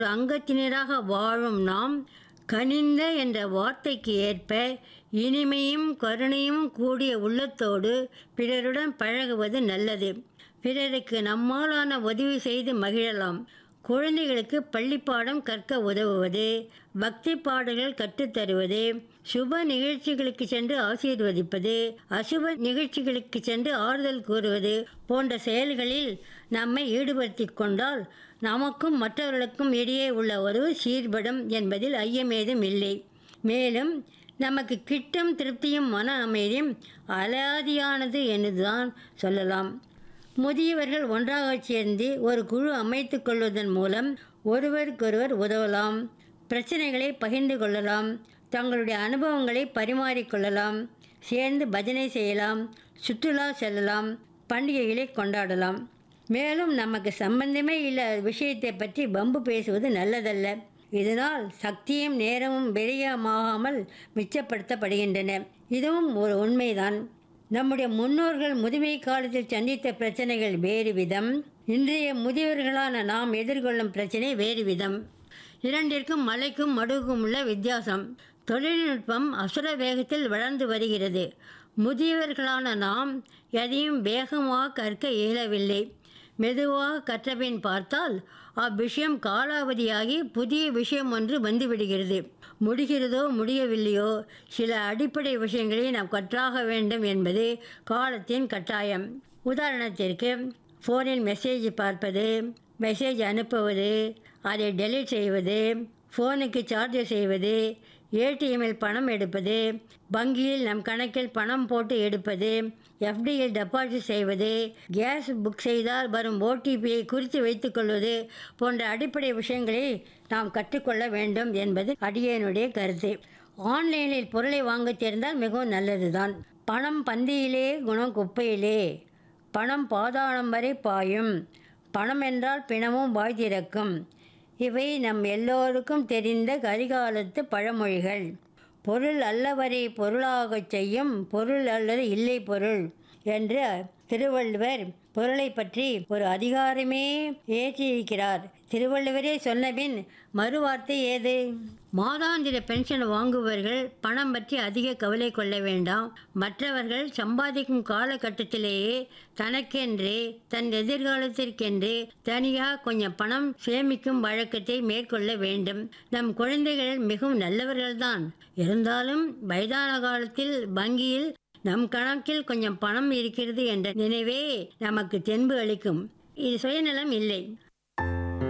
அங்கத்தினராக வாழும் நாம் கனிந்த என்ற வார்த்தைக்கு ஏற்ப இனிமையும் கருணையும் கூடிய உள்ளத்தோடு பிறருடன் பழகுவது நல்லது பிறருக்கு நம்மாலான உதவி செய்து மகிழலாம் குழந்தைகளுக்கு பள்ளிப்பாடம் கற்க உதவுவது பக்தி பாடல்கள் கற்றுத்தருவது சுப நிகழ்ச்சிகளுக்கு சென்று ஆசீர்வதிப்பது அசுப நிகழ்ச்சிகளுக்கு சென்று ஆறுதல் கூறுவது போன்ற செயல்களில் நம்மை ஈடுபடுத்திக் கொண்டால் நமக்கும் மற்றவர்களுக்கும் இடையே உள்ள உறவு சீர்படும் என்பதில் ஐயமேதும் இல்லை மேலும் நமக்கு கிட்டும் திருப்தியும் மன அமைதியும் அலாதியானது என்றுதான் சொல்லலாம் முதியவர்கள் ஒன்றாகச் சேர்ந்து ஒரு குழு அமைத்துக் கொள்வதன் மூலம் ஒருவருக்கொருவர் உதவலாம் பிரச்சனைகளை பகிர்ந்து கொள்ளலாம் தங்களுடைய அனுபவங்களை பரிமாறிக்கொள்ளலாம் சேர்ந்து பஜனை செய்யலாம் சுற்றுலா செல்லலாம் பண்டிகைகளை கொண்டாடலாம் மேலும் நமக்கு சம்பந்தமே இல்லாத விஷயத்தை பற்றி பம்பு பேசுவது நல்லதல்ல இதனால் சக்தியும் நேரமும் விரயமாகாமல் மிச்சப்படுத்தப்படுகின்றன இதுவும் ஒரு உண்மைதான் நம்முடைய முன்னோர்கள் முதுமை காலத்தில் சந்தித்த பிரச்சனைகள் வேறு விதம் இன்றைய முதியவர்களான நாம் எதிர்கொள்ளும் பிரச்சனை வேறு விதம் இரண்டிற்கும் மலைக்கும் மடுவுக்கும் உள்ள வித்தியாசம் தொழில்நுட்பம் அசுர வேகத்தில் வளர்ந்து வருகிறது முதியவர்களான நாம் எதையும் வேகமாக கற்க இயலவில்லை மெதுவாக கற்றபின் பார்த்தால் அவ்விஷயம் காலாவதியாகி புதிய விஷயம் ஒன்று வந்துவிடுகிறது முடிகிறதோ முடியவில்லையோ சில அடிப்படை விஷயங்களை நாம் கற்றாக வேண்டும் என்பது காலத்தின் கட்டாயம் உதாரணத்திற்கு ஃபோனில் மெசேஜ் பார்ப்பது மெசேஜ் அனுப்புவது அதை டெலீட் செய்வது ஃபோனுக்கு சார்ஜ் செய்வது ஏடிஎம்மில் பணம் எடுப்பது வங்கியில் நம் கணக்கில் பணம் போட்டு எடுப்பது எஃப்டியில் டெபாசிட் செய்வது கேஸ் புக் செய்தால் வரும் ஓடிபியை குறித்து வைத்துக்கொள்வது போன்ற அடிப்படை விஷயங்களை நாம் கற்றுக்கொள்ள வேண்டும் என்பது அடியனுடைய கருத்து ஆன்லைனில் பொருளை வாங்க தெரிந்தால் மிகவும் நல்லதுதான் பணம் பந்தியிலே குணம் குப்பையிலே பணம் பாதாளம் வரை பாயும் பணம் என்றால் பிணமும் வாய் திறக்கும் இவை நம் எல்லோருக்கும் தெரிந்த கரிகாலத்து பழமொழிகள் பொருள் அல்லவரை பொருளாகச் செய்யும் பொருள் அல்லது இல்லை பொருள் என்று திருவள்ளுவர் பொருளை பற்றி ஒரு அதிகாரமே ஏற்றியிருக்கிறார் திருவள்ளுவரே சொன்னபின் மறுவார்த்தை ஏது மாதாந்திர பென்ஷன் வாங்குபவர்கள் பணம் பற்றி அதிக கவலை கொள்ள வேண்டாம் மற்றவர்கள் சம்பாதிக்கும் காலகட்டத்திலேயே தனக்கென்று தன் எதிர்காலத்திற்கென்று தனியாக கொஞ்சம் பணம் சேமிக்கும் வழக்கத்தை மேற்கொள்ள வேண்டும் நம் குழந்தைகள் மிகவும் நல்லவர்கள்தான் இருந்தாலும் வயதான காலத்தில் வங்கியில் நம் கணக்கில் கொஞ்சம் பணம் இருக்கிறது என்ற நினைவே நமக்கு தென்பு அளிக்கும் இது சுயநலம் இல்லை